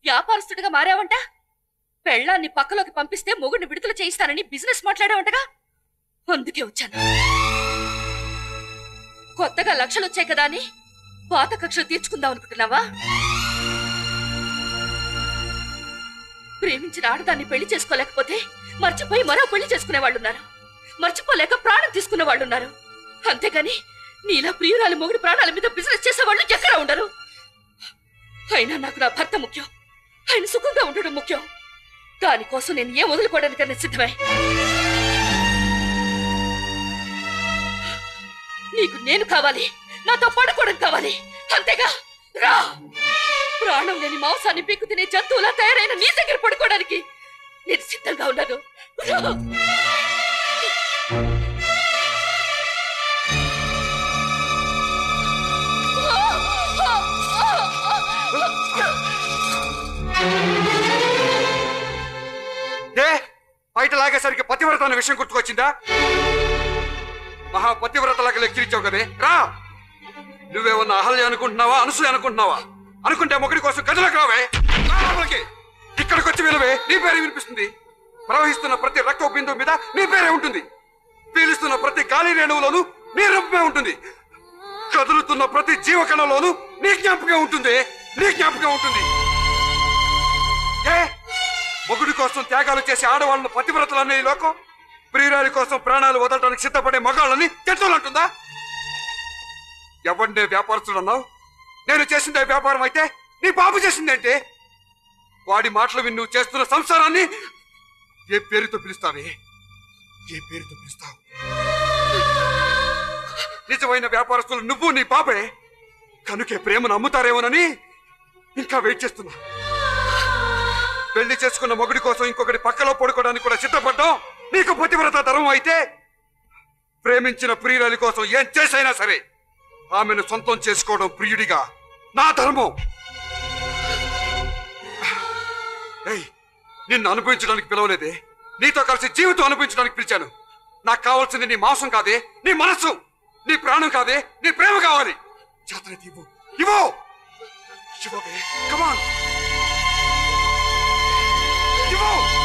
వ్యాపారస్తుడిగా మారావంట పెళ్ళాన్ని పక్కలోకి పంపిస్తే మొగుడిని విడుదల చేయిస్తానని బిజినెస్ మాట్లాడావంటగా అందుకే వచ్చాను కొత్తగా లక్షలు వచ్చాయి కదా అని పాత కక్షలు తీర్చుకుందాం అనుకుంటున్నావా ప్రేమించిన ఆడదాన్ని పెళ్లి చేసుకోలేకపోతే మర్చిపోయి మరో పెళ్లి చేసుకునే వాళ్ళున్నారు మర్చిపోలేక ప్రాణం తీసుకునే వాళ్ళున్నారు అంతేగాని నీలా ప్రియురాలి మొగుడు ప్రాణాల మీద బిజినెస్ చేసేవాళ్ళు ఎక్కడ ఉండరు అయినా నాకు నా భర్త ముఖ్యం ఆయన సుఖంగా ఉండడం ముఖ్యం దానికోసం నేను ఏం వదులుకోవడానికన్నా సిద్ధమే నీకు నేను కావాలి నాతో పడుకోవడం కావాలి అంతేగా రా ప్రాణం లేని మాంసాన్ని పీక్కు తినే జంతువులా తయారైన నీ దగ్గర పడుకోవడానికి నేను సిద్ధంగా ఉన్నాను రా. ఏ బయట లాగేసరికి పతివ్రత అన్న విషయం గుర్తుకొచ్చిందా మహా పతివ్రతలాగా లెక్కిరించావు కదే రా నువ్వేమన్నా అహల్య అనుకుంటున్నావా అనసూయ అనుకుంటున్నావా అనుకుంటే మొగుడి కోసం గదిలోకి రావే రా లోపలికి. ఇక్కడికి వచ్చి వినవే నీ పేరే వినిపిస్తుంది ప్రవహిస్తున్న ప్రతి రక్త బిందువు మీద నీ పేరే ఉంటుంది పీలుస్తున్న ప్రతి గాలి రేణువులోనూ నీ రూపమే ఉంటుంది కదులుతున్న ప్రతి జీవకణంలోనూ నీ జ్ఞాపకం ఉంటుంది నీ జ్ఞాపకం ఉంటుంది ఏ మొగుడి కోసం త్యాగాలు చేసే ఆడవాళ్ళను పతివ్రతలనే ఈ లోకం ప్రియురాలి కోసం ప్రాణాలు వదలడానికి సిద్ధపడే మగాళ్ళని అంటుందా ఎవరినే వ్యాపారస్తుడు అన్నావు నేను చేసిందే వ్యాపారం అయితే నీ బాబు చేసిందేంటి వాడి మాటలు విని నువ్వు చేస్తున్న సంసారాన్ని ఏ పేరుతో పిలుస్తావే ఏ పేరుతో పిలుస్తావు నిజమైన వ్యాపారస్తులు నువ్వు నీ బాబే కనుకే ప్రేమను అమ్ముతారేమోనని ఇంకా వెయిట్ చేస్తున్నా పెళ్లి చేసుకున్న మొగుడి కోసం ఇంకొకటి పక్కలో పడుకోవడానికి కూడా సిద్ధపడ్డాం నీకు పతివ్రత ధర్మం అయితే ప్రేమించిన ప్రియురాలి కోసం ఏం చేసైనా సరే ఆమెను సొంతం చేసుకోవడం ప్రియుడిగా నా ధర్మం ఏయ్, నిన్ను అనుభవించడానికి పిలవలేదే నీతో కలిసి జీవితం అనుభవించడానికి పిలిచాను నాకు కావాల్సింది నీ మాంసం కాదే నీ మనస్సు నీ ప్రాణం కాదే నీ ప్రేమ కావాలి చేతనైతే ఇవ్వు ఇవ్వు ఇవ్వవే కమాన్ ఇవ్వు